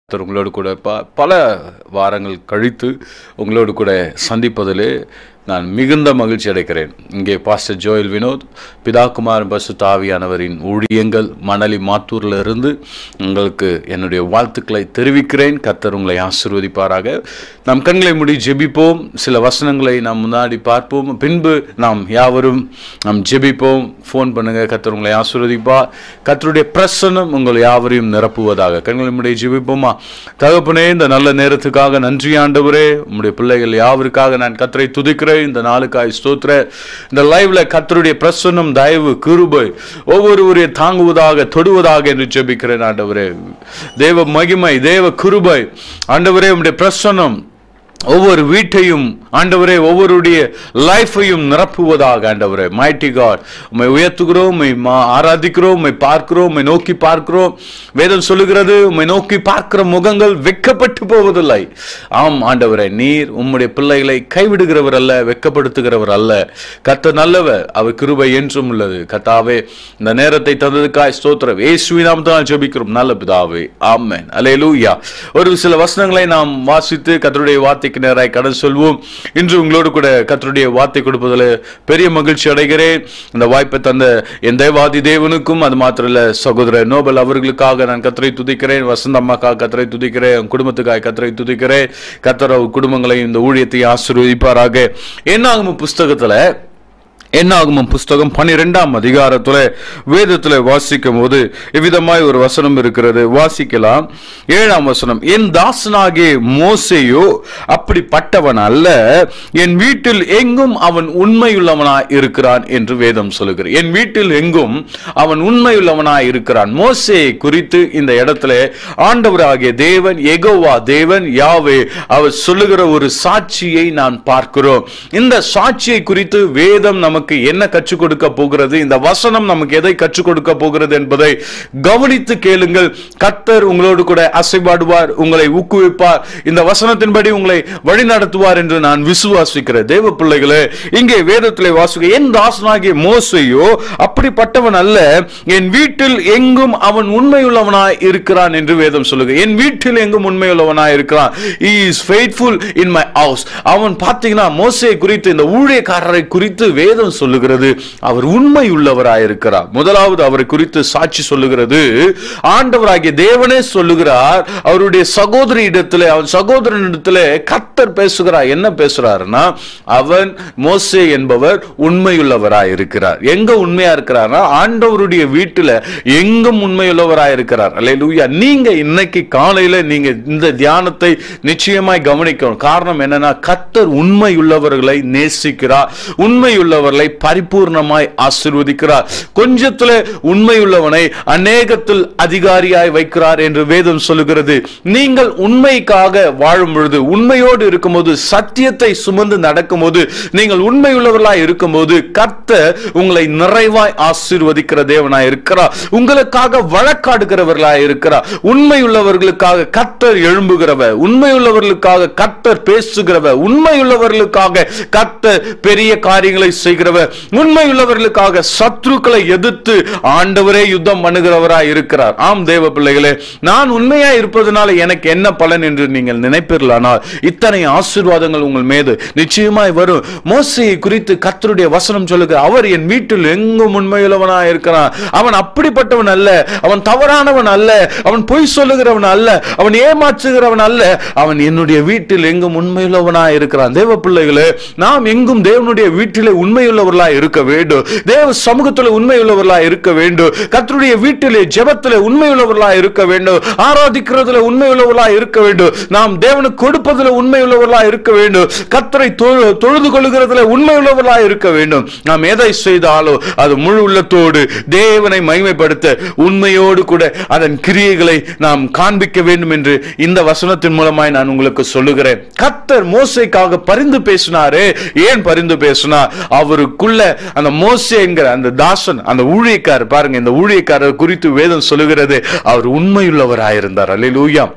கர்த்தர் உங்களோடு கூட ப பல வாரங்கள் கழித்து உங்களோடு கூட சந்திப்பதிலே நான் மிகுந்த மகிழ்ச்சி அடைக்கிறேன் இங்கே பாஸ்டர் ஜோயல் வினோத் பிதாகுமார் பசு தாவியானவரின் ஊழியங்கள் மணலி மாத்தூரில் இருந்து உங்களுக்கு என்னுடைய வாழ்த்துக்களை தெரிவிக்கிறேன் கர்த்தர் உங்களை ஆசிர்வதிப்பாராக நம் கண்களை மூடி ஜெபிப்போம் சில வசனங்களை நாம் முன்னாடி பார்ப்போம் பின்பு நாம் யாவரும் நாம் ஜெபிப்போம் ஃபோன் பண்ணுங்க கர்த்தர் உங்களை ஆசிர்வதிப்பா கர்த்தருடைய பிரசன்னம் உங்கள் யாவரையும் நிரப்புவதாக கண்களை மூடி ஜெபிப்போமா தகப்பனே இந்த நல்ல நேரத்துக்காக நன்றி ஆண்டவரே உம்முடைய பிள்ளைகள் யாவருக்காக நான் கத்தரை துதிக்கிறேன் இந்த நாளுக்காய் ஸ்தோத்திர இந்த லைவ்ல கத்தருடைய பிரசன்னம் தயவு கிருபை ஒவ்வொருவரையும் தாங்குவதாக தொடுவதாக என்று ஜெபிக்கிறேன் ஆண்டவரே தேவ மகிமை தேவ கிருபை ஆண்டவரே உம்முடைய பிரசன்னம் ஒவ்வொரு வீட்டையும் ஆண்டவரே ஒவ்வொருடைய லைஃபையும் நிரப்புவதாக ஆண்டவரே மைட்டி காட் உம்மை உயர்த்துகிறோம் உம்மை மா- ஆராதிக்கிறோம் உம்மை பார்க்கிறோம் உம்மை நோக்கி பார்க்கிறோம் வேதம் சொல்லுகிறது உம்மை நோக்கி பார்க்கிற முகங்கள் வெட்கப்பட்டு போவதில்லை ஆம் ஆண்டவரே நீர் உம்முடைய பிள்ளைகளை கைவிடுகிறவர் அல்ல வெட்கப்படுத்துகிறவர் அல்ல கத்த நல்லவர் அவர் கிருபை என்றும் உள்ளது கத்தாவே இந்த நேரத்தை தந்ததுக்காய் ஸ்தோத்திரம் இயேசுவின் தான் ஜெபிக்கிறோம் நல்ல பிதாவே ஆமென் அல்லேலூயா ஒரு சில வசனங்களை நாம் வாசித்து கத்தருடைய வார்த்தைக்கு நேராய் கடன் சொல்வோம் இன்று உங்களோடு கூட கத்தருடைய வார்த்தை கொடுப்பதில் பெரிய மகிழ்ச்சி அடைகிறேன் இந்த வாய்ப்பை தந்த என் தேவாதி தேவனுக்கும் அது மாத்திரம் இல்ல சகோதரர் நோபல் அவர்களுக்காக நான் கத்தரை துதிக்கிறேன் வசந்த அம்மாக்காக கத்தரை துதிக்கிறேன் என் குடும்பத்துக்காக கத்தரை துதிக்கிறேன் கத்தர் அவர் குடும்பங்களையும் இந்த ஊழியத்தை ஆசீர்வதிப்பாராக என்னாகும் புஸ்தகத்துல என்னாகுமம் புஸ்தகம் பன்னிரெண்டாம் அதிகாரத்துல வேதத்துல வாசிக்கும் போது இவ்விதமாய் ஒரு வசனம் இருக்கிறது வாசிக்கலாம் ஏழாம் வசனம் என் தாசனாகிய மோசேயோ அப்படிப்பட்டவன் அல்ல என் வீட்டில் எங்கும் அவன் உண்மையுள்ளவனாய் இருக்கிறான் என்று வேதம் சொல்லுகிறது என் வீட்டில் எங்கும் அவன் உண்மையுள்ளவனாய் இருக்கிறான் மோசேயை குறித்து இந்த இடத்துல ஆண்டவராகிய தேவன் எகோவா தேவன் யாவே அவர் சொல்லுகிற ஒரு சாட்சியை நான் பார்க்கிறோம் இந்த சாட்சியை குறித்து வேதம் நமக்கு என்ன கற்றுக் கொடுக்க போகிறது இந்த வசனம் நமக்கு எதை கற்றுக் கொடுக்க போகிறது என்பதை கவனித்து கேளுங்கள் கத்தர் உங்களோடு கூட அசைபாடுவார் உங்களை ஊக்குவிப்பார் இந்த வசனத்தின்படி உங்களை வழிநடத்துவார் என்று நான் விசுவாசிக்கிறேன் தேவ பிள்ளைகளே இங்கே வேதத்திலே வாசிக்க என் தாசனாகிய மோசையோ அப்படிப்பட்டவன் அல்ல என் வீட்டில் எங்கும் அவன் உண்மையுள்ளவனாய் இருக்கிறான் என்று வேதம் சொல்லுங்க என் வீட்டில் எங்கும் உண்மையுள்ளவனாய் இருக்கிறான் he is faithful in my house அவன் பார்த்தீங்கன்னா மோசே குறித்து இந்த ஊழியக்காரரை குறித்து வேதம் சொல்லுகிறது அவர் உண்மை உள்ளவராய் இருக்கிறார் முதலாவது அவரை குறித்து சாட்சி சொல்லுகிறது ஆண்டவராகிய தேவனே சொல்லுகிறார் அவருடைய சகோதரி இடத்துல அவன் சகோதரனிடத்துல கத்தர் பேசுகிறார் என்ன பேசுறாருன்னா அவன் மோசே என்பவர் உண்மையுள்ளவராய் இருக்கிறார் எங்க உண்மையா இருக்கிறார்னா ஆண்டவருடைய வீட்டுல எங்கும் உண்மையுள்ளவராய் இருக்கிறார் அல்லேலூயா நீங்க இன்னைக்கு காலையில நீங்க இந்த தியானத்தை நிச்சயமாய் கவனிக்கணும் காரணம் என்னன்னா கத்தர் உண்மையுள்ளவர்களை நேசிக்கிறார் உண்மையுள்ளவர்களை பரிபூர்ணமாய் ஆசீர்வதிக்கிறார் கொஞ்சத்துல உண்மையுள்ளவனை அநேகத்தில் அதிகாரியாய் வைக்கிறார் என்று வேதம் சொல்லுகிறது நீங்கள் உண்மைக்காக வாழும் பொழுது உண்மையோடு இருக்கும்போது சத்தியத்தை சுமந்து நடக்கும்போது நீங்கள் உண்மையுள்ளவர்களாய் இருக்கும்போது கர்த்தர் உங்களை நிறைவாய் ஆசீர்வதிக்கிற தேவனாய் இருக்கிறார் உங்களுக்காக வழக்காடுகிறவர்களாய் இருக்கிறார் உண்மையுள்ளவர்களுக்காக கர்த்தர் எழும்புகிறவர் உண்மையுள்ளவர்களுக்காக கர்த்தர் பேசுகிறவர் உண்மையுள்ளவர்களுக்காக கர்த்தர் பெரிய காரியங்களை செய்கிறவர் உண்மையுள்ளவர்களுக்காக சத்ருக்களை எதிர்த்து ஆண்டவரே யுத்தம் பண்ணுகிறவராய் இருக்கிறார் ஆம் தேவ பிள்ளைகளே நான் உண்மையா இருப்பதனால எனக்கு என்ன பலன் என்று நீங்கள் நினைப்பீர்களானால் இத்தனை ஆசீர்வாதங்கள் உங்கள் மீது நிச்சயமாய் வரும் மோசையை குறித்து கர்த்தருடைய வசனம் சொல்லுக அவர் என் வீட்டில் எங்கும் உண்மையுள்ளவனாய் இருக்கிறான் அவன் அப்படிப்பட்டவன் அல்ல அவன் தவறானவன் அல்ல அவன் பொய் சொல்லுகிறவன் அல்ல அவன் ஏமாற்றுகிறவன் அல்ல அவன் என்னுடைய வீட்டில் எங்கும் உண்மையுள்ளவனாய் இருக்கிறான் தேவ பிள்ளைகளே நாம் எங்கும் தேவனுடைய வீட்டிலே உண்மையுள்ளவர்களாய் இருக்க வேண்டும் தேவ சமூகத்தில் உண்மையுள்ளவர்களாய் இருக்க வேண்டும் கர்த்தருடைய வீட்டிலே ஜெபத்திலே உண்மையுள்ளவர்களாய் இருக்க வேண்டும் ஆராதிக்கிறதுல உண்மையுள்ளவர்களாய் இருக்க வேண்டும் நாம் தேவனுக்கு கொடுப்பதில் உண்மையுள்ளவர்களாய் இருக்க வேண்டும் கர்த்தரை தொழு- தொழுது கொள்ளுகிறதுல உண்மையுள்ளவர்களாய் இருக்க வேண்டும் நாம் எதை செய்தாலோ அது முழு உள்ளத்தோடு தேவனை மகிமைப்படுத்த உண்மையோடு கூட அதன் கிரியைகளை நாம் காண்பிக்க வேண்டும் என்று இந்த வசனத்தின் மூலமாய் நான் உங்களுக்கு சொல்லுகிறேன் கர்த்தர் மோசைக்காக பரிந்து பேசினாரே ஏன் பரிந்து பேசினார் அவருக்குள்ள அந்த மோசே என்கிற அந்த தாசன் அந்த ஊழியக்காரர் பாருங்க இந்த ஊழியக்காரர் குறித்து வேதம் சொல்லுகிறது அவர் உண்மையுள்ளவராயிருந்தார் அல்லேலூயா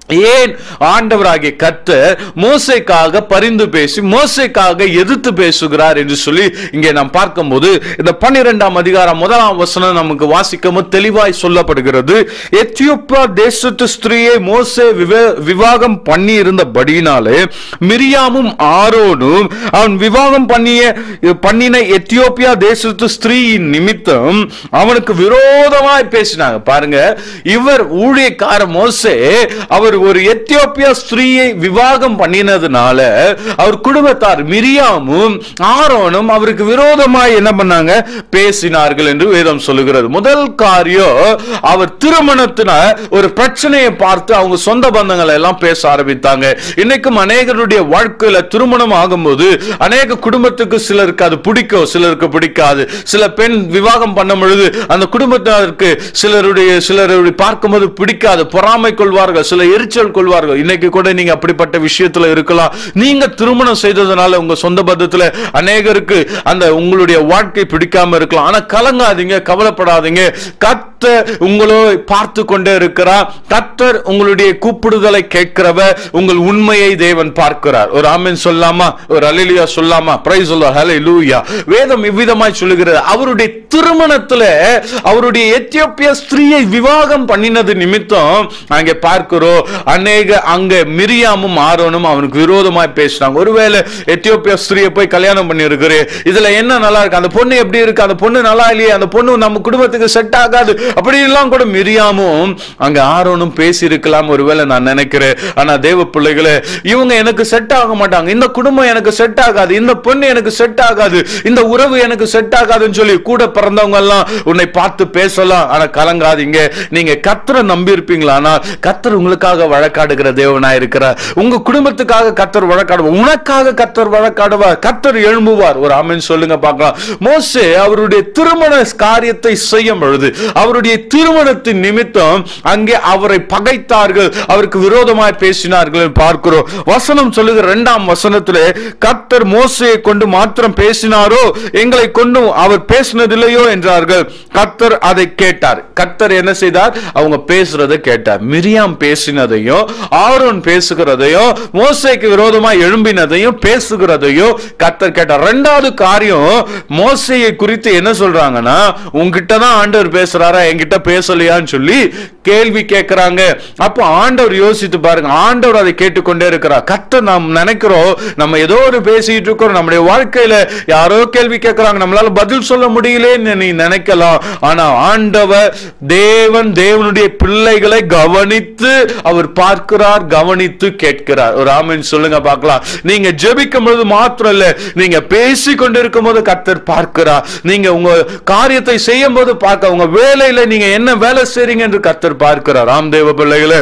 ஏன் ஆண்டவராகிய கர்த்தர் மோசைக்காக பரிந்து பேசி மோசைக்காக எதிர்த்து பேசுகிறார் என்று சொல்லி இங்கே நாம் பார்க்கும்போது இந்த பன்னிரெண்டாம் அதிகாரம் முதலாம் வசனம் நமக்கு வாசிக்கும் போது தெளிவாய் சொல்லப்படுகிறது எத்தியோப்பியா தேசத்து ஸ்திரீயை மோசே விவே- விவாகம் பண்ணி இருந்தபடியினாலே மிரியாமும் ஆரோனும் அவன் விவாகம் பண்ணிய பண்ணின எத்தியோப்பியா தேசத்து ஸ்திரீயின் நிமித்தம் அவனுக்கு விரோதமாய் பேசினாங்க பாருங்க இவர் ஊழியக்கார மோசே அவர் ஒரு எத்தியோப்பியா ஸ்திரீயை விவாகம் பண்ணினதுனால அவர் குடும்பத்தார் மிரியாமும் ஆரோனும் அவருக்கு விரோதமாய் என்ன பண்ணாங்க பேசினார்கள் என்று வேதம் சொல்லுகிறது முதல் காரியம் அவர் திருமணத்தின ஒரு பிரச்சனையை பார்த்து அவங்க சொந்த பந்தங்களை எல்லாம் பேச ஆரம்பித்தாங்க இன்னைக்கும் அநேகருடைய வாழ்க்கையில திருமணம் ஆகும்போது அநேக குடும்பத்துக்கு சிலருக்கு அது பிடிக்கும் சிலருக்கு பிடிக்காது சில பெண் விவாகம் பண்ணும் பொழுது அந்த குடும்பத்தினருக்கு சிலருடைய சிலருடைய பார்க்கும்போது பிடிக்காது பொறாமை கொள்வார்கள் சில எரிச்சல் கொள்வார்கள் இன்னைக்கு கூட நீங்க அப்படிப்பட்ட விஷயத்துல இருக்கலாம் நீங்க திருமணம் செய்ததுனால உங்க சொந்த பந்தத்துல அநேகருக்கு அந்த உங்களுடைய வாழ்க்கை பிடிக்காம இருக்கலாம் ஆனா கலங்காதீங்க கவலைப்படாதீங்க கத்தர் உங்களோ பார்த்து கொண்டே இருக்கிறார் கத்தர் உங்களுடைய கூப்பிடுதலை கேட்கிறவர் உங்கள் உண்மையை தேவன் பார்க்கிறார் ஒரு ஆமென் சொல்லாமா ஒரு அலிலியா சொல்லாமா பிரைஸ் சொல்ல ஹalleluya வேதம் இவ்விதமாய் சொல்லுகிறது அவருடைய திருமணத்துல அவருடைய எத்தியோப்பிய ஸ்திரீயை விவாகம் பண்ணினது நிமித்தம் அங்கே பார்க்கிறோம் அநேக அங்க மிரியாமும் ஆரோனும் அவனுக்கு விரோதமாய் பேசினாங்க ஒருவேளை எத்தியோப்பியா ஸ்திரீயை போய் கல்யாணம் பண்ணி இருக்கிறேன் இதுல என்ன நல்லா இருக்கு அந்த பொண்ணு எப்படி இருக்கு அந்த பொண்ணு நல்லா இல்லையே அந்த பொண்ணு நம்ம குடும்பத்துக்கு செட் ஆகாது அப்படி எல்லாம் கூட மிரியாமும் அங்க ஆரோனும் பேசி இருக்கலாம் ஒருவேளை நான் நினைக்கிறேன் ஆனா தேவ பிள்ளைகளே இவங்க எனக்கு செட் ஆக மாட்டாங்க இந்த குடும்பம் எனக்கு செட் ஆகாது இந்த பொண்ணு எனக்கு செட் ஆகாது இந்த உறவு எனக்கு செட் ஆகாதுன்னு சொல்லி கூட பிறந்தவங்க எல்லாம் உன்னை பார்த்து பேசலாம் ஆனா கலங்காதீங்க நீங்க கத்தரை நம்பி இருப்பீங்களா ஆனால் கத்தர் உங்களுக்காக வழக்காடுகிற தேவனா இருக்கிறார் உங்க குடும்பத்துக்காக கத்தர் வழக்காடுவார் உனக்காக கத்தர் வழக்காடுவார் கத்தர் எழும்புவார் ஒரு ஆமென் சொல்லுங்க பார்க்கலாம் மோசே அவருடைய திருமண காரியத்தை செய்யும் பொழுது அவருடைய திருமணத்தின் நிமித்தம் அங்கே அவரை பகைத்தார்கள் அவருக்கு விரோதமாய் பேசினார்கள் என்று பார்க்கிறோம் வசனம் சொல்லுகிற இரண்டாம் வசனத்திலே கத்தர் மோசையை கொண்டு மாத்திரம் பேசினாரோ எங்களை கொண்டும் அவர் பேசினதில்லையோ என்றார்கள் கத்தர் அதை கேட்டார் கத்தர் என்ன செய்தார் அவங்க பேசுறதை கேட்டார் மிரியாம் பேசினதையும் ஆரோன் பேசுகிறதையும் மோசைக்கு விரோதமாய் எழும்பினதையும் பேசுகிறதையும் கத்தர் கேட்டார் ரெண்டாவது காரியம் மோசையை குறித்து என்ன சொல்றாங்கன்னா உங்ககிட்ட தான் ஆண்டவர் பேசுறாரா என்கிட்ட பேசலையான்னு சொல்லி கேள்வி கேட்கிறாங்க அப்போ ஆண்டவர் யோசித்து பாருங்க ஆண்டவர் அதை கேட்டுக்கொண்டே இருக்கிறார் கத்தர் நாம் நினைக்கிறோம் நம்ம ஏதோ ஒரு பேசிட்டு இருக்கிறோம் நம்முடைய வாழ்க்கையில யாரோ கேள்வி கேட்கிறாங்க நம்மளால பதில் சொல்ல முடியலன்னு நீ நினைக்கலாம் ஆனா ஆண்டவர் தேவன் தேவனுடைய பிள்ளைகளை கவனித்து அவர் பார்க்கிறார் கவனித்து கேட்கிறார் ஒரு ஆமென் சொல்லுங்க பார்க்கலாம் நீங்க ஜெபிக்கும் பொழுது மாத்திரம் இல்ல நீங்க பேசி கொண்டிருக்கும் போது கர்த்தர் பார்க்கிறார் நீங்க உங்க காரியத்தை செய்யும் போது பார்க்க உங்க வேலையில நீங்க என்ன வேலை செய்றீங்க என்று கர்த்தர் பார்க்கிறார் ராம்தேவ பிள்ளைகளே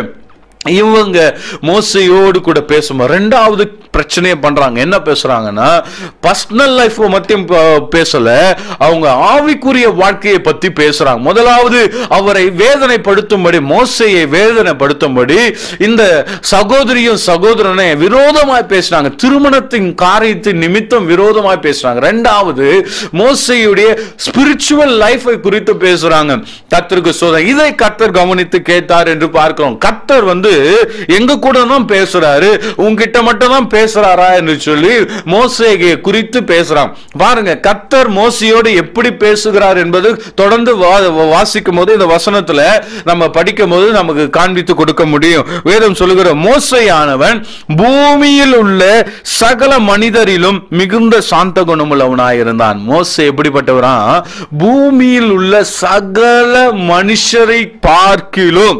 இவங்க மோசையோடு கூட பேசும்போது ரெண்டாவது பிரச்சனையை பண்றாங்க என்ன பேசுறாங்கன்னா பர்சனல் லைஃப் மட்டும் ப- பேசல அவங்க ஆவிக்குரிய வாழ்க்கையை பத்தி பேசுறாங்க முதலாவது அவரை வேதனைப்படுத்தும்படி மோசையை வேதனைப்படுத்தும்படி இந்த சகோதரியும் சகோதரனை விரோதமாய் பேசுறாங்க திருமணத்தின் காரியத்தின் நிமித்தம் விரோதமாய் பேசுறாங்க ரெண்டாவது மோசையுடைய ஸ்பிரிச்சுவல் லைஃபை குறித்து பேசுறாங்க கத்தருக்கு சோதனை இதை கத்தர் கவனித்து கேட்டார் என்று பார்க்கிறோம் கத்தர் வந்து எங்க கூட தான் பேசுறாரு உங்ககிட்ட மட்டும் தான் பேசுறாரா என்று சொல்லி மோசையை குறித்து பேசுறான் பாருங்க கத்தர் மோசையோடு எப்படி பேசுகிறார் என்பது தொடர்ந்து வா- வாசிக்கும் போது இந்த வசனத்துல நம்ம படிக்கும் போது நமக்கு காண்பித்து கொடுக்க முடியும் வேதம் சொல்லுகிற மோசையானவன் பூமியில் உள்ள சகல மனிதரிலும் மிகுந்த சாந்த குணமுள்ளவனாயிருந்தான் மோசை எப்படிப்பட்டவரா பூமியில் உள்ள சகல மனுஷரை பார்க்கிலும்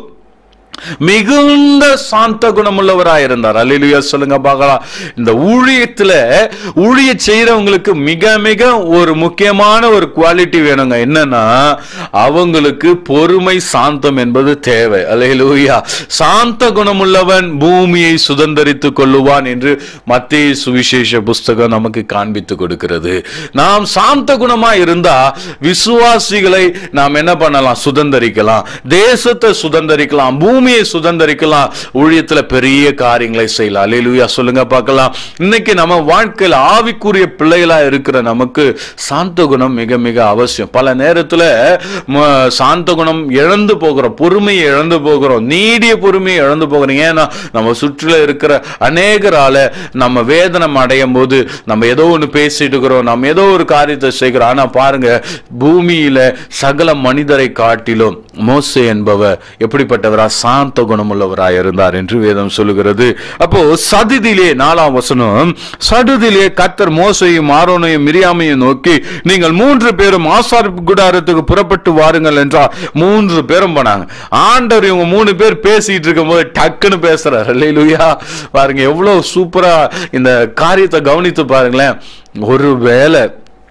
மிகுந்த சாந்த குணமுள்ளவராய் இருந்தார் அல்லேலூயா சொல்லுங்க பார்க்கலாம் இந்த ஊழியத்துல ஊழிய செய்யறவங்களுக்கு மிக மிக ஒரு முக்கியமான ஒரு குவாலிட்டி வேணுங்க என்னன்னா அவங்களுக்கு பொறுமை சாந்தம் என்பது தேவை அல்லேலூயா சாந்த குணமுள்ளவன் பூமியை சுதந்தரித்துக் கொள்ளுவான் என்று மத்திய சுவிசேஷ புஸ்தகம் நமக்கு காண்பித்து கொடுக்கிறது நாம் சாந்த குணமா இருந்தா விசுவாசிகளை நாம் என்ன பண்ணலாம் சுதந்தரிக்கலாம் தேசத்தை சுதந்தரிக்கலாம் பூமி பூமியை சுதந்தரிக்கலாம் ஊழியத்துல பெரிய காரியங்களை செய்யலாம் அல்லேலூயா சொல்லுங்க பார்க்கலாம் இன்னைக்கு நம்ம வாழ்க்கையில் ஆவிக்குரிய பிள்ளைகளா இருக்கிற நமக்கு சாந்த குணம் மிக மிக அவசியம் பல நேரத்துல ம- சாந்த குணம் இழந்து போகிறோம் பொறுமையை இழந்து போகிறோம் நீடிய பொறுமையை இழந்து போகிறோம் ஏன்னா நம்ம சுற்றில இருக்கிற அநேகரால நம்ம வேதனம் அடையும் போது நம்ம ஏதோ ஒன்று பேசிட்டு இருக்கிறோம் நம்ம ஏதோ ஒரு காரியத்தை செய்கிறோம் ஆனா பாருங்க பூமியில சகல மனிதரை காட்டிலும் மோசே என்பவர் எப்படிப்பட்டவரா சாந்த குணமுள்ளவராய் இருந்தார் என்று வேதம் சொல்லுகிறது அப்போ சதிதிலே நாலாம் வசனம் சடுதிலே கத்தர் மோசையும் ஆரோனையும் மிரியாமையும் நோக்கி நீங்கள் மூன்று பேரும் ஆசாரிப்பு குடாரத்துக்கு புறப்பட்டு வாருங்கள் என்றார் மூன்று பேரும் போனாங்க ஆண்டவர் இவங்க மூணு பேர் பேசிட்டு இருக்கும்போது டக்குன்னு பேசுறாரு அல்லேலூயா பாருங்க எவ்வளவு சூப்பரா இந்த காரியத்தை கவனித்து பாருங்களேன் ஒரு வேலை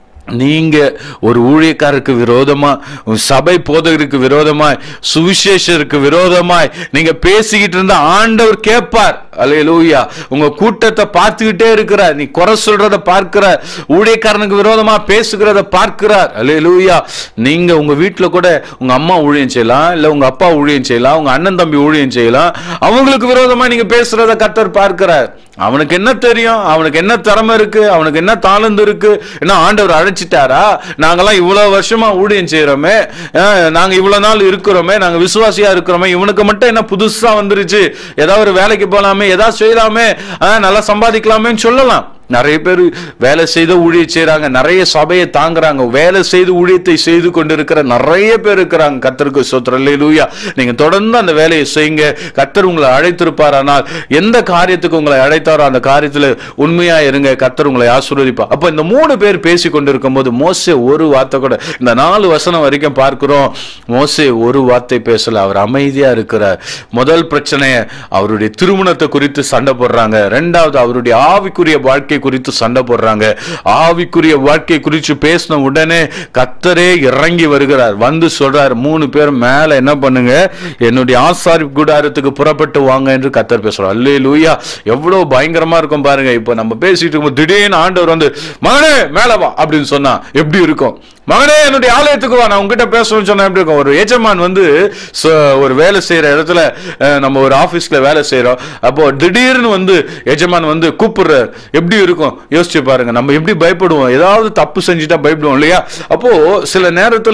நீங்க ஒரு ஊழியக்காரருக்கு விரோதமா உன் சபை போதகருக்கு விரோதமாய் சுவிசேஷருக்கு விரோதமாய் நீங்க பேசிக்கிட்டு இருந்தா ஆண்டவர் கேட்பார் அல்லேலூயா உங்க கூட்டத்தை பார்த்துக்கிட்டே இருக்கிறார் நீ குறை சொல்றத பார்க்கிறார் ஊழியக்காரனுக்கு விரோதமா பேசுகிறத பார்க்கிறார் அல்லேலூயா நீங்க உங்க வீட்டுல கூட உங்க அம்மா ஊழியம் செய்யலாம் இல்ல உங்க அப்பா ஊழியம் செய்யலாம் உங்க அண்ணன் தம்பி ஊழியம் செய்யலாம் அவங்களுக்கு விரோதமா நீங்க பேசுறத கத்தர் பார்க்கிறார் அவனுக்கு என்ன தெரியும் அவனுக்கு என்ன திறமை இருக்கு அவனுக்கு என்ன தாளந்து இருக்கு என்ன ஆண்டவர் அழைச்சிட்டாரா நாங்கெல்லாம் இவ்வளவு வருஷமா ஊழியம் செய்யறோமே அஹ், நாங்க இவ்வளவு நாள் இருக்கிறோமே நாங்க விசுவாசியா இருக்கிறோமே இவனுக்கு மட்டும் என்ன புதுசா வந்துருச்சு ஏதாவது ஒரு வேலைக்கு போலாமே ஏதாவது செய்யலாமே அஹ், நல்லா சம்பாதிக்கலாமேன்னு சொல்லலாம் நிறைய பேர் வேலை செய்து ஊழியம் செய்றாங்க நிறைய சபையை தாங்குறாங்க வேலை செய்து ஊழியத்தை செய்து கொண்டிருக்கிற நிறைய பேர் இருக்கிறாங்க கத்தருக்கு சோத்திரம் லூயா நீங்க தொடர்ந்து அந்த வேலையை செய்யுங்க கத்தர் உங்களை அழைத்திருப்பார் ஆனால் எந்த காரியத்துக்கு உங்களை அழைத்தாரோ அந்த காரியத்துல உண்மையா இருங்க கத்தர் உங்களை ஆசீர்வதிப்பார் அப்ப இந்த மூணு பேர் பேசி கொண்டிருக்கும் போது மோசே ஒரு வார்த்தை கூட இந்த நாலு வசனம் வரைக்கும் பார்க்கிறோம் மோசே ஒரு வார்த்தை பேசல அவர் அமைதியா இருக்கிறார் முதல் பிரச்சனை அவருடைய திருமணத்தை குறித்து சண்டை போடுறாங்க ரெண்டாவது அவருடைய ஆவிக்குரிய வாழ்க்கை குறித்து சண்டை போடுறாங்க ஆவிக்குரிய வாழ்க்கை குறித்து பேசின உடனே கத்தரே இறங்கி வருகிறார் வந்து சொல்றார் மூணு பேர் மேல என்ன பண்ணுங்க என்னுடைய ஆசாரி கூடாரத்துக்கு புறப்பட்டு வாங்க என்று கத்தர் பேசுறார் அல்லே லூயா எவ்வளவு பயங்கரமா இருக்கும் பாருங்க இப்போ நம்ம பேசிட்டு இருக்கும்போது திடீர்னு ஆண்டவர் வந்து மகனே மேல வா அப்படின்னு சொன்னா எப்படி இருக்கும் மகனே என்னுடைய ஆலயத்துக்கு வா நான் உங்ககிட்ட பேசணும்னு சொன்னா எப்படி இருக்கும் ஒரு எஜமான் வந்து ச- ஒரு வேலை செய்யற இடத்துல அஹ், நம்ம ஒரு ஆபீஸ்ல வேலை செய்யறோம் அப்போ திடீர்னு வந்து எஜமான் வந்து கூப்பிடுறார் எப்படி இருக்கும் யோசிச்சு பாருங்க நம்ம எப்படி பயப்படுவோம் ஏதாவது தப்பு செஞ்சுட்டா பயப்படுவோம் இல்லையா அப்போ சில நேரத்துல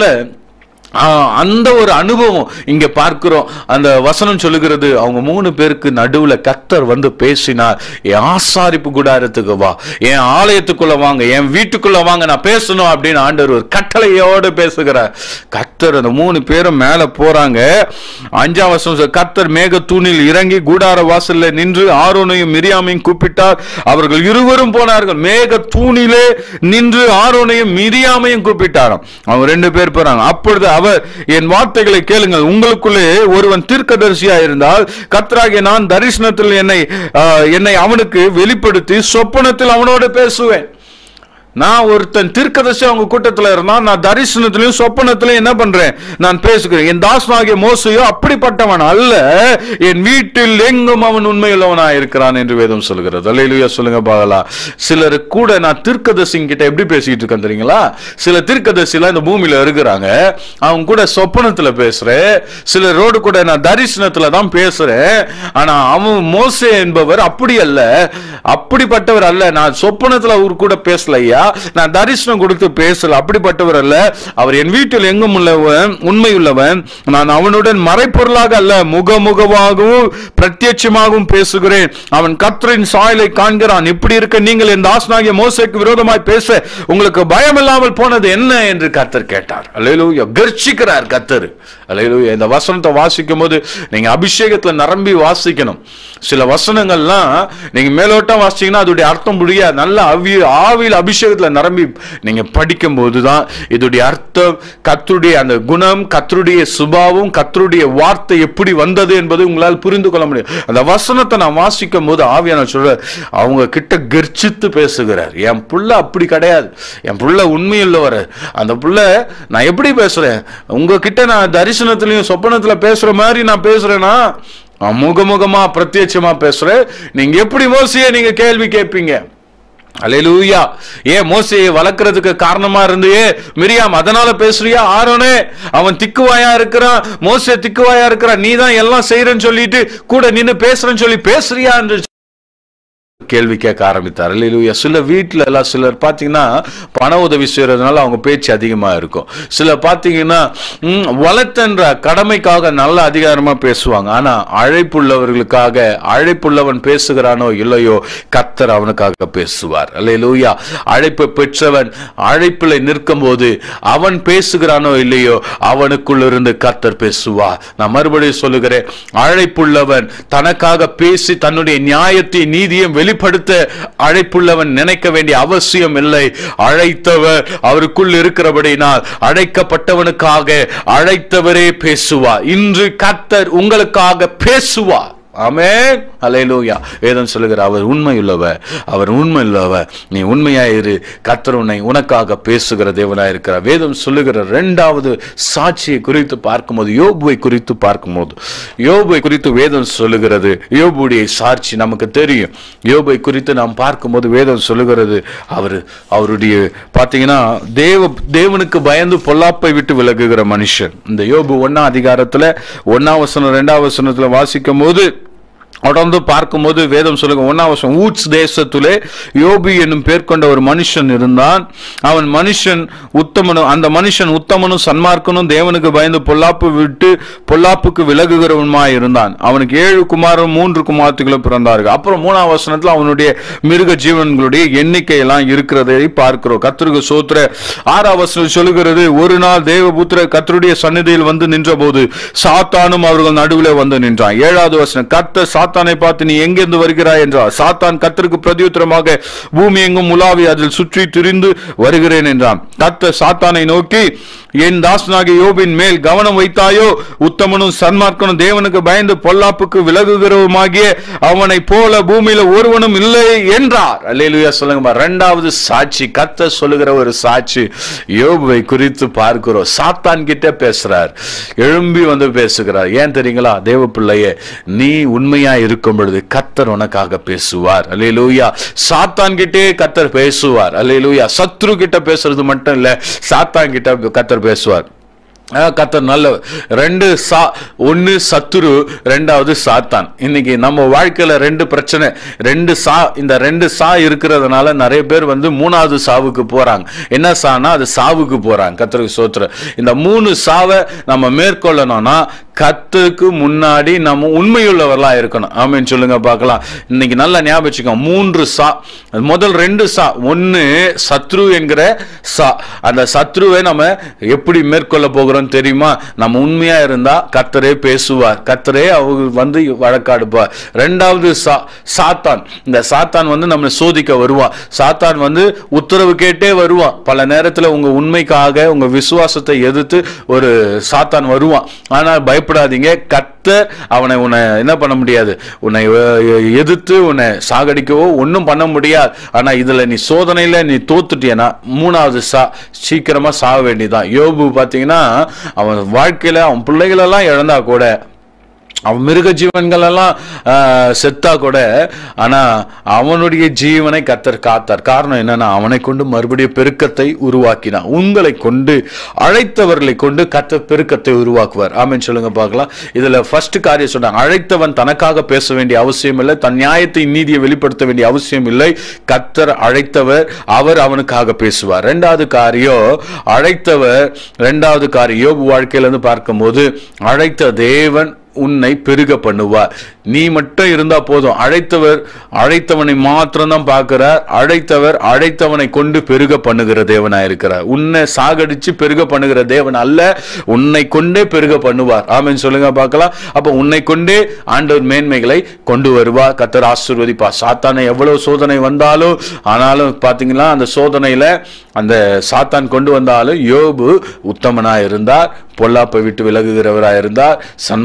ஆ, அந்த ஒரு அனுபவம் இங்க பார்க்கிறோம் அந்த வசனம் சொல்லுகிறது அவங்க மூணு பேருக்கு நடுவுல கத்தர் வந்து பேசினார் என் ஆசாரிப்பு கூடாரத்துக்கு வா என் ஆலயத்துக்குள்ள வாங்க என் வீட்டுக்குள்ள வாங்க நான் பேசணும் அப்படின்னு ஆண்டவர் ஒரு கட்டளையோடு பேசுகிறார் கத்தர் அந்த மூணு பேரும் மேல போறாங்க அஞ்சாம் வசனம் சொல்லுது, கத்தர் மேக தூணில் இறங்கி கூடார வாசல்ல நின்று ஆரோனையும் மிரியாமையும் கூப்பிட்டார் அவர்கள் இருவரும் போனார்கள் மேக தூணிலே நின்று ஆரோனையும் மிரியாமையும் கூப்பிட்டாராம் அவங்க ரெண்டு பேர் போறாங்க அப்பொழுது அவர் என் வார்த்தைகளை கேளுங்கள் உங்களுக்குள்ளே ஒருவன் தீர்க்கதரிசியா இருந்தால் கர்த்தராகிய நான் தரிசனத்தில் என்னை ஆஹ், என்னை அவனுக்கு வெளிப்படுத்தி சொப்பனத்தில் அவனோடு பேசுவேன் நான் ஒருத்தன் தீர்க்கதரிசி அவங்க கூட்டத்துல இருந்தா நான் தரிசனத்திலையும் சொப்பனத்திலையும் என்ன பண்றேன் நான் பேசுகிறேன் என் தாசனாகிய மோசையோ அப்படிப்பட்டவன் அல்ல என் வீட்டில் எங்கும் அவன் உண்மையுள்ளவனா இருக்கிறான் என்று வேதம் சொல்கிறது அல்லையிலுயா சொல்லுங்க பாகலா சிலர் கூட நான் தீர்க்கதரிசிங்க கிட்ட எப்படி பேசிட்டு இருக்கேன் தெரியுங்களா சில தீர்க்கதரிசிலாம் இந்த பூமியில இருக்கிறாங்க அவங்க கூட சொப்பனத்துல பேசுறேன் சிலரோடு கூட நான் தரிசனத்துல தான் பேசுறேன் ஆனா அவன் மோசே என்பவர் அப்படி அல்ல அப்படிப்பட்டவர் அல்ல நான் சொப்பனத்துல அவர் கூட பேசலையா நான் தரிசனம் கொடுத்து பேசல அப்படிப்பட்டவர் அல்ல அவர் என் வீட்டில் எங்கும் உள்ளவன் உண்மையுள்ளவன் நான் அவனுடன் மறைப்பொருளாக அல்ல முகமுகமாகவும் பிரத்யட்சமாகவும் பேசுகிறேன் அவன் கர்த்தரின் சாயலை காண்கிறான் இப்படி இருக்க நீங்கள் என் தாசனாகிய மோசைக்கு விரோதமாய் பேச உங்களுக்கு பயம் இல்லாமல் போனது என்ன என்று கர்த்தர் கேட்டார் அல்லேலூயா கர்ச்சிக்கிறார் கர்த்தர் அல்லேலூயா இந்த வசனத்தை வாசிக்கும் போது நீங்க அபிஷேகத்துல நிரம்பி வாசிக்கணும் சில வசனங்கள்லாம் நீங்க மேலோட்டம் வாசிச்சீங்கன்னா அதோடைய அர்த்தம் புரியாது நல்ல அவி ஆவியில் அபிஷேகத்துல நிரம்பி நீங்க படிக்கும் போதுதான் இதோடைய அர்த்தம் கத்தருடைய அந்த குணம் கத்தருடைய சுபாவம் கத்தருடைய வார்த்தை எப்படி வந்தது என்பதை உங்களால் புரிந்து கொள்ள முடியும் அந்த வசனத்தை நான் வாசிக்கும் போது ஆவியான சொல்ற அவங்க கிட்ட கர்ச்சித்து பேசுகிறார் என் புள்ள அப்படி கிடையாது என் புள்ள உண்மையுள்ளவர் அந்த புள்ள நான் எப்படி பேசுறேன் உங்ககிட்ட நான் தரிசனத்திலையும் சொப்பனத்துல பேசுற மாதிரி நான் பேசுறேன்னா நான் முகமுகமா பிரத்யட்சமா பேசுறேன் நீங்க எப்படி மோசிய நீங்க கேள்வி கேட்பீங்க அலையலூயா ஏன் மோசையை வளர்க்கறதுக்கு காரணமா இருந்தியே மிரியாம் அதனால பேசுறியா ஆரோனே அவன் திக்குவாயா இருக்கிறான் மோசே திக்குவாயா இருக்கிறான் நீ தான் எல்லாம் செய்யறன்னு சொல்லிட்டு கூட நின்னு பேசுறேன்னு சொல்லி பேசுறியா என்று கேள்வி கேட்க ஆரம்பித்தார் இல்லையா சில வீட்டில் எல்லாம் சிலர் பார்த்தீங்கன்னா பண உதவி செய்யறதுனால அவங்க பேச்சு அதிகமாக இருக்கும் சிலர் பார்த்தீங்கன்னா ம், வளர்த்தன்ற கடமைக்காக நல்ல அதிகாரமாக பேசுவாங்க ஆனால் அழைப்புள்ளவர்களுக்காக அழைப்புள்ளவன் பேசுகிறானோ இல்லையோ கத்தர் அவனுக்காக பேசுவார் அல்லையா அழைப்பு பெற்றவன் அழைப்பில் நிற்கும் போது அவன் பேசுகிறானோ இல்லையோ அவனுக்குள் இருந்து கத்தர் பேசுவார் நான் மறுபடியும் சொல்லுகிறேன் அழைப்புள்ளவன் தனக்காக பேசி தன்னுடைய நியாயத்தை நீதியும் வெளிப்படுத்த அழைப்புள்ளவன் நினைக்க வேண்டிய அவசியம் இல்லை அழைத்தவர் அவருக்குள் இருக்கிறபடினால் அழைக்கப்பட்டவனுக்காக அழைத்தவரே பேசுவார் இன்று கத்தர் உங்களுக்காக பேசுவார் ஆமென் அல்லேலூயா வேதம் சொல்லுகிற அவர் உண்மையுள்ளவர் அவர் உண்மையுள்ளவர் நீ உண்மையாயிரு கர்த்தர் உன்னை உனக்காக பேசுகிற தேவனாய் இருக்கிறார் வேதம் சொல்லுகிற இரண்டாவது சாட்சியை குறித்து பார்க்கும்போது யோபுவை குறித்து பார்க்கும்போது யோபுவை குறித்து வேதம் சொல்லுகிறது யோபுடைய சாட்சி நமக்கு தெரியும் யோபுவை குறித்து நாம் பார்க்கும்போது வேதம் சொல்லுகிறது அவர் அவருடைய பார்த்தீங்கன்னா தேவ தேவனுக்கு பயந்து பொல்லாப்பை விட்டு விலகுகிற மனுஷன் இந்த யோபு ஒன்னாம் அதிகாரத்துல ஒன்னாம் வசனம் ரெண்டாம் வசனத்துல வாசிக்கும் போது தொடர்ந்து பார்க்கும்போது வேதம் சொல்லுங்க ஒன்னாம் வருஷம் ஊட்ஸ் தேசத்திலே யோபி என்னும் பேர் கொண்ட ஒரு மனுஷன் இருந்தான் அவன் மனுஷன் உத்தமனும் அந்த மனுஷன் உத்தமனும் சன்மார்க்கனும் தேவனுக்கு பயந்து பொல்லாப்பு விட்டு பொல்லாப்புக்கு விலகுகிறவனுமாய் இருந்தான் அவனுக்கு ஏழு குமாரும் மூன்று குமாரத்துகளும் பிறந்தார்கள் அப்புறம் மூணாம் வசனத்துல அவனுடைய மிருக ஜீவன்களுடைய எண்ணிக்கை எல்லாம் இருக்கிறதை பார்க்கிறோம் கத்திரிக்கு சோத்திர ஆறாம் வசனம் சொல்லுகிறது ஒரு நாள் தேவபுத்திர கத்தருடைய சந்நிதியில் வந்து நின்றபோது சாத்தானும் அவர்கள் நடுவில் வந்து நின்றான் ஏழாவது வசனம் கர்த்தர் சாத்தானை பார்த்து நீ எங்கிருந்து வருகிறாய் என்றார் சாத்தான் கர்த்தருக்கு பிரதியுத்தரமாக பூமி எங்கும் உலாவி அதில் சுற்றி திரிந்து வருகிறேன் என்றான் கர்த்தர் சாத்தானை நோக்கி என் தாசனாகிய யோபின் மேல் கவனம் வைத்தாயோ உத்தமனும் சன்மார்க்கனும் தேவனுக்கு பயந்து பொல்லாப்புக்கு விலகுகிறவுமாகிய அவனை போல பூமியில ஒருவனும் இல்லை என்றார் அல்லேலூயா சொல்லுங்க பாரு. இரண்டாவது சாட்சி கத்த சொல்லுகிற ஒரு சாட்சி யோபுவை குறித்து பார்க்கிறோம் சாத்தான் கிட்ட பேசுறார் எழும்பி வந்து பேசுகிறார் ஏன் தெரியுங்களா தேவ பிள்ளையே நீ உண்மையா இருக்கும் பொழுது கத்தர் உனக்காக பேசுவார் அல்லேலூயா சாத்தான் கிட்டே கத்தர் பேசுவார் அல்லேலூயா சத்ரு கிட்ட பேசுறது மட்டும் இல்ல சாத்தான் கிட்ட கத்தர் பேசுவார் ஆ, கத்தர் நல்ல ரெண்டு சா ஒன்னு சத்துரு ரெண்டாவது சாத்தான் இன்னைக்கு நம்ம வாழ்க்கையில ரெண்டு பிரச்சனை ரெண்டு சா இந்த ரெண்டு சா இருக்கிறதுனால நிறைய பேர் வந்து மூணாவது சாவுக்கு போறாங்க என்ன சானா அது சாவுக்கு போறாங்க கத்தருக்கு சோத்திர இந்த மூணு சாவை நம்ம மேற்கொள்ளணும்னா கத்துக்கு முன்னாடி நம்ம உண்மையுள்ளவர்களா இருக்கணும் ஆமென் சொல்லுங்க பார்க்கலாம் இன்னைக்கு நல்லா ஞாபகம் வச்சுக்கோங்க மூன்று சா முதல் ரெண்டு சா ஒன்னு சத்ரு என்கிற சா அந்த சத்ருவை நம்ம எப்படி மேற்கொள்ள போகிறோம் தெரியுமா நம்ம உண்மையா இருந்தா கத்தரே பேசுவார் கத்தரே அவங்க வந்து வழக்காடுப்பார் ரெண்டாவது சா சாத்தான் இந்த சாத்தான் வந்து நம்மளை சோதிக்க வருவான் சாத்தான் வந்து உத்தரவு கேட்டே வருவான் பல நேரத்துல உங்க உண்மைக்காக உங்க விசுவாசத்தை எதிர்த்து ஒரு சாத்தான் வருவான் ஆனா பயப்படாதீங்க கத்தர் அவனை உன்னை என்ன பண்ண முடியாது உன்னை அஹ், எதிர்த்து உன்னை சாகடிக்கவோ ஒன்றும் பண்ண முடியாது ஆனா இதுல நீ சோதனையில நீ தோத்துட்டியனா மூணாவது சா சீக்கிரமா சாக வேண்டியதுதான் யோபு பாத்தீங்கன்னா அவன் வாழ்க்கையில அவன் பிள்ளைகளெல்லாம் இழந்தா கூட அவன் மிருக ஜீவன்கள் எல்லாம் ஆஹ், செத்தா கூட ஆனா அவனுடைய ஜீவனை கத்தர் காத்தார் காரணம் என்னன்னா அவனை கொண்டு மறுபடியும் பெருக்கத்தை உருவாக்கினான் உங்களை கொண்டு அழைத்தவர்களை கொண்டு கத்தர் பெருக்கத்தை உருவாக்குவார் ஆமென் சொல்லுங்க பார்க்கலாம் இதுல ஃபர்ஸ்ட் காரியம் சொன்னாங்க அழைத்தவன் தனக்காக பேச வேண்டிய அவசியம் இல்லை தன் நியாயத்தை நீதியை வெளிப்படுத்த வேண்டிய அவசியம் இல்லை கத்தர் அழைத்தவர் அவர் அவனுக்காக பேசுவார் ரெண்டாவது காரியம் அழைத்தவர் ரெண்டாவது காரியம் யோபு வாழ்க்கையிலிருந்து பார்க்கும்போது அழைத்த தேவன் உன்னை பெருக பண்ணுவார் நீ மட்டும் இருந்தா போதும் அழைத்தவர் அழைத்தவனை மாத்திரம்தான் பார்க்கிறார் அழைத்தவர் அழைத்தவனை கொண்டு பெருக பண்ணுகிற தேவனா இருக்கிறார் உன்னை சாகடிச்சு பெருக பண்ணுகிற தேவன் அல்ல உன்னை கொண்டே பெருக பண்ணுவார் ஆமென் சொல்லுங்க பார்க்கலாம் அப்ப உன்னை கொண்டே ஆண்டவர் மேன்மைகளை கொண்டு வருவார் கத்தர் ஆசீர்வதிப்பா சாத்தானை எவ்வளவு சோதனை வந்தாலும் ஆனாலும் பாத்தீங்கன்னா அந்த சோதனையில அந்த சாத்தான் கொண்டு வந்தாலும் யோபு உத்தமனா இருந்தார் பொல்லாப்பை விட்டு விலகுகிறவராக இருந்தார் சன்மார்க்கனா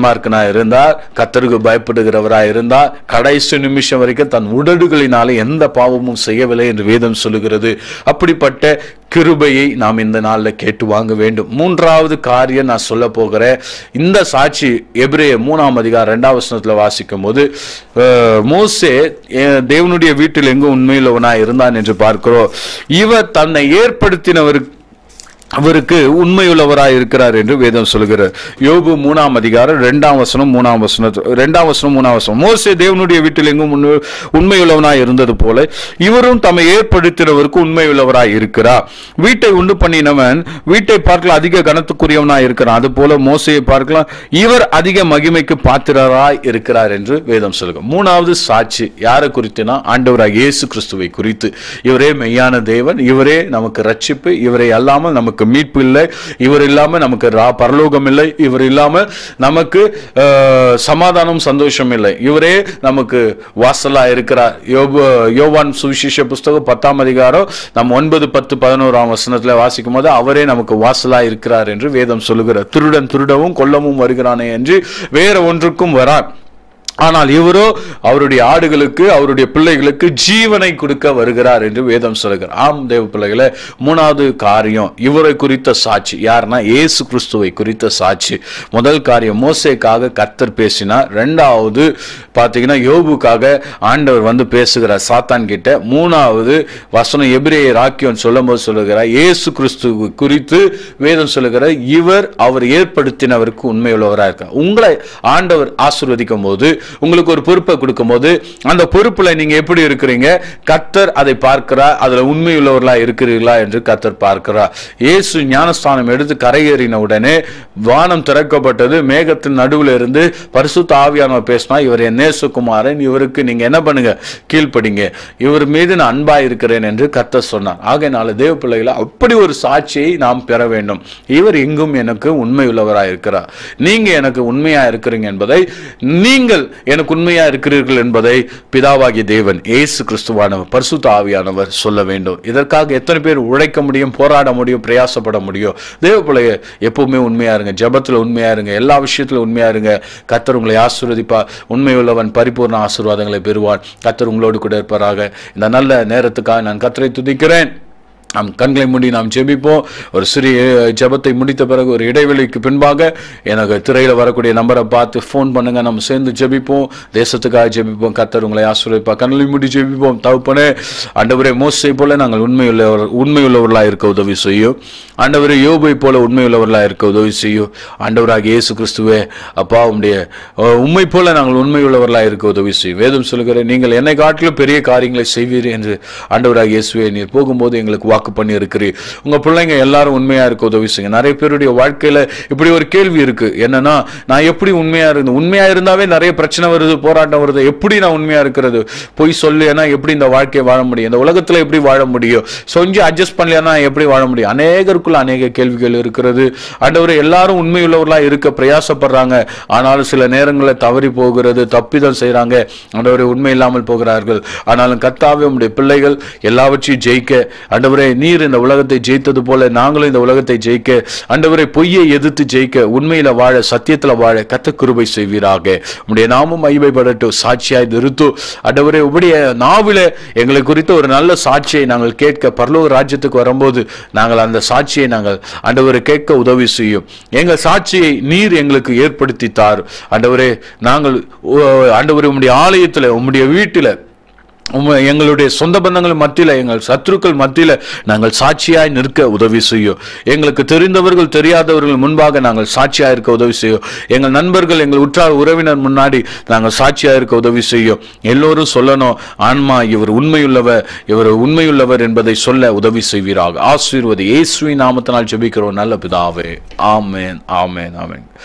மனுஷனா இருந்தார் கத்தருக்கு பயப்படுகிறவராய் இருந்தார் கடைசி நிமிஷம் வரைக்கும் தன் உடடுகளினாலே எந்த பாவமும் செய்யவில்லை என்று வேதம் சொல்லுகிறது அப்படிப்பட்ட கிருபையை நாம் இந்த நாளில் கேட்டு வாங்க வேண்டும் மூன்றாவது காரியம் நான் சொல்ல போகிறேன் இந்த சாட்சி எபிரேய மூணாம் அதிகாரம் ரெண்டாம் வசனத்தில் வாசிக்கும் போது அஹ், மோசே அஹ், தேவனுடைய வீட்டில் எங்கும் உண்மையுள்ளவனாய் இருந்தான் என்று பார்க்கிறோம் இவர் தன்னை ஏற்படுத்தினவருக்கு அவருக்கு உண்மையுள்ளவராய் இருக்கிறார் என்று வேதம் சொல்கிறார் யோபு மூணாம் அதிகாரம் ரெண்டாம் வசனம் மூணாம் வசனம் ரெண்டாம் வசனம் மூணாம் வசனம் மோசே தேவனுடைய வீட்டில் எங்கும் உண்மை- உண்மையுள்ளவனாய் இருந்தது போல இவரும் தம்மை ஏற்படுத்தினவருக்கு உண்மையுள்ளவராய் இருக்கிறார் வீட்டை உண்டு பண்ணினவன் வீட்டை பார்க்கலாம் அதிக கனத்துக்குரியவனாய் இருக்கிறான் அது போல மோசையை பார்க்கலாம் இவர் அதிக மகிமைக்கு பாத்திரராய் இருக்கிறார் என்று வேதம் சொல்லுங்க மூணாவது சாட்சி யாரை குறித்துனா ஆண்டவராக இயேசு கிறிஸ்துவை குறித்து இவரே மெய்யான தேவன் இவரே நமக்கு ரட்சிப்பு இவரை அல்லாமல் நமக்கு மீட்பு இல்லை இவர் இல்லாம நமக்கு ரா- பரலோகம் இல்லை இவர் இல்லாம நமக்கு அஹ், சமாதானம் சந்தோஷம் இல்லை இவரே நமக்கு வாசலா இருக்கிறார் யோபு யோவான் சுவிசேஷ புஸ்தகம் பத்தாம் அதிகாரம் நம்ம ஒன்பது பத்து பதினோராம் வசனத்துல வாசிக்கும் போது அவரே நமக்கு வாசலா இருக்கிறார் என்று வேதம் சொல்லுகிறார் திருடன் திருடவும் கொல்லவும் வருகிறானே என்று வேற ஒன்றுக்கும் வரான் ஆனால் இவரோ அவருடைய ஆடுகளுக்கு அவருடைய பிள்ளைகளுக்கு ஜீவனை கொடுக்க வருகிறார் என்று வேதம் சொல்லுகிறார் ஆம் தேவ பிள்ளைகளே மூணாவது காரியம் இவரை குறித்த சாட்சி யாருன்னா இயேசு கிறிஸ்துவை குறித்த சாட்சி முதல் காரியம் மோசேக்காக கர்த்தர் பேசினார் ரெண்டாவது பார்த்தீங்கன்னா யோபுக்காக ஆண்டவர் வந்து பேசுகிறார் சாத்தான் கிட்ட மூணாவது வசனம் எபிரேய ராக்கியம் சொல்லும் போது சொல்லுகிறார் இயேசு கிறிஸ்து குறித்து வேதம் சொல்லுகிறார் இவர் அவர் ஏற்படுத்தினவருக்கு உண்மையுள்ளவராக இருக்கார் உங்களை ஆண்டவர் ஆசீர்வதிக்கும் போது உங்களுக்கு ஒரு பொறுப்பை கொடுக்கும்போது அந்த பொறுப்புல நீங்க எப்படி இருக்கிறீங்க கர்த்தர் அதை பார்க்கிறார் அதுல உண்மையுள்ளவர்களா இருக்கிறீர்களா என்று கர்த்தர் பார்க்கிறார் இயேசு ஞானஸ்தானம் எடுத்து கரையேறின உடனே வானம் திறக்கப்பட்டது மேகத்தின் நடுவுல இருந்து பரிசுத்த ஆவியானவர் பேசினா இவர் என் நேசகுமாரன் இவருக்கு நீங்க என்ன பண்ணுங்க கீழ்ப்படிங்க இவர் மீது நான் அன்பா இருக்கிறேன் என்று கர்த்தர் சொன்னார் ஆகையினால தேவ பிள்ளைகளை அப்படி ஒரு சாட்சியை நாம் பெற வேண்டும் இவர் எங்கும் எனக்கு உண்மையுள்ளவராய் இருக்கிறார் நீங்க எனக்கு உண்மையா இருக்கிறீங்க என்பதை நீங்கள் எனக்கு உண்மையா இருக்கிறீர்கள் என்பதை பிதாவாகிய தேவன் இயேசு கிறிஸ்துவானவர் பரிசுத்த ஆவியானவர் சொல்ல வேண்டும் இதற்காக எத்தனை பேர் உழைக்க முடியும் போராட முடியும் பிரயாசப்பட முடியும் தேவ பிள்ளைய எப்பவுமே உண்மையா இருங்க ஜெபத்துல உண்மையா இருங்க எல்லா விஷயத்துல உண்மையா இருங்க கத்தர் உங்களை ஆசீர்வதிப்பா உண்மை உள்ளவன் பரிபூர்ண ஆசீர்வாதங்களை பெறுவான் கத்தர் உங்களோடு கூட இருப்பாராக இந்த நல்ல நேரத்துக்காக நான் கத்தரை துதிக்கிறேன் நாம் கண்களை மூடி நாம் ஜெபிப்போம் ஒரு சிறிய ஜெபத்தை முடித்த பிறகு ஒரு இடைவெளிக்கு பின்பாக எனக்கு திரையில் வரக்கூடிய நம்பரை பார்த்து ஃபோன் பண்ணுங்க நம்ம சேர்ந்து ஜெபிப்போம் தேசத்துக்காக ஜெபிப்போம் கத்தர் உங்களை ஆசிரியப்பா கண்களை மூடி ஜெபிப்போம் தகுப்பனே ஆண்டவரே மோசை போல நாங்கள் உண்மையுள்ளவர் உண்மையுள்ளவர்களாக இருக்க உதவி செய்யும் ஆண்டவரே யோபை போல உண்மையுள்ளவர்களாக இருக்க உதவி செய்யும் ஆண்டவராக இயேசு கிறிஸ்துவே அப்பா உம்முடைய அஹ், உம்மை போல நாங்கள் உண்மையுள்ளவர்களாக இருக்க உதவி செய்யும் வேதம் சொல்லுகிறேன் நீங்கள் என்னை காட்டிலும் பெரிய காரியங்களை செய்வீர் என்று ஆண்டவராக இயேசுவே நீர் போகும்போது எங்களுக்கு வாக்கு பண்ணி இருக்கிறீர் உங்க பிள்ளைங்க எல்லாரும் உண்மையா இருக்க உதவி செய்யுங்க நிறைய பேருடைய வாழ்க்கையில இப்படி ஒரு கேள்வி இருக்கு என்னன்னா நான் எப்படி உண்மையா இருந்து உண்மையா இருந்தாவே நிறைய பிரச்சனை வருது போராட்டம் வருது எப்படி நான் உண்மையா இருக்கிறது பொய் சொல்லேனா எப்படி இந்த வாழ்க்கையை வாழ முடியும் இந்த உலகத்துல எப்படி வாழ முடியும் கொஞ்சம் அட்ஜஸ்ட் பண்ணலைன்னா எப்படி வாழ முடியும் அநேகருக்குள்ள அநேக கேள்விகள் இருக்கிறது ஆண்டவரே எல்லாரும் உண்மையுள்ளவர்களா இருக்க பிரயாசப்படுறாங்க ஆனாலும் சில நேரங்களில் தவறி போகிறது தப்பிதம் செய்றாங்க ஆண்டவரே உண்மை இல்லாமல் போகிறார்கள் ஆனாலும் கர்த்தாவே உம்முடைய பிள்ளைகள் எல்லாவற்றையும் ஜெயிக்க ஆண்டவரே நீர் இந்த உலகத்தை ஜெயித்தது போல நாங்களும் இந்த உலகத்தை ஜெயிக்க ஆண்டவரே பொய்யை எதிர்த்து ஜெயிக்க உண்மையில வாழ சத்தியத்துல வாழ கத்த கிருபை செய்வீராக உம்முடைய நாமும் மகிமைப்படட்டும் சாட்சியாய் நிறுத்து ஆண்டவரே உம்முடைய நாவில எங்களை குறித்த ஒரு நல்ல சாட்சியை நாங்கள் கேட்க பரலோக ராஜ்யத்துக்கு வரும்போது நாங்கள் அந்த சாட்சியை நாங்கள் ஆண்டவரை கேட்க உதவி செய்யும் எங்கள் சாட்சியை நீர் எங்களுக்கு ஏற்படுத்தி தார் ஆண்டவரே நாங்கள் ஓ, ஆண்டவரே உம்முடைய ஆலயத்துல உம்முடைய வீட்டில உம்ம எங்களுடைய சொந்த பந்தங்கள் மத்தியில எங்கள் சத்துருக்கள் மத்தியில நாங்கள் சாட்சியாய் நிற்க உதவி செய்யும் எங்களுக்கு தெரிந்தவர்கள் தெரியாதவர்கள் முன்பாக நாங்கள் சாட்சியாய் இருக்க உதவி செய்யும் எங்கள் நண்பர்கள் எங்கள் உற்றார் உறவினர் முன்னாடி நாங்கள் சாட்சியாய் இருக்க உதவி செய்யும் எல்லோரும் சொல்லணும் ஆன்மா இவர் உண்மையுள்ளவர் இவர் உண்மையுள்ளவர் என்பதை சொல்ல உதவி செய்வீராக ஆசீர்வதி இயேசுவின் நாமத்தினால் ஜெபிக்கிறோம் நல்ல பிதாவே ஆமென் ஆமென் ஆமென்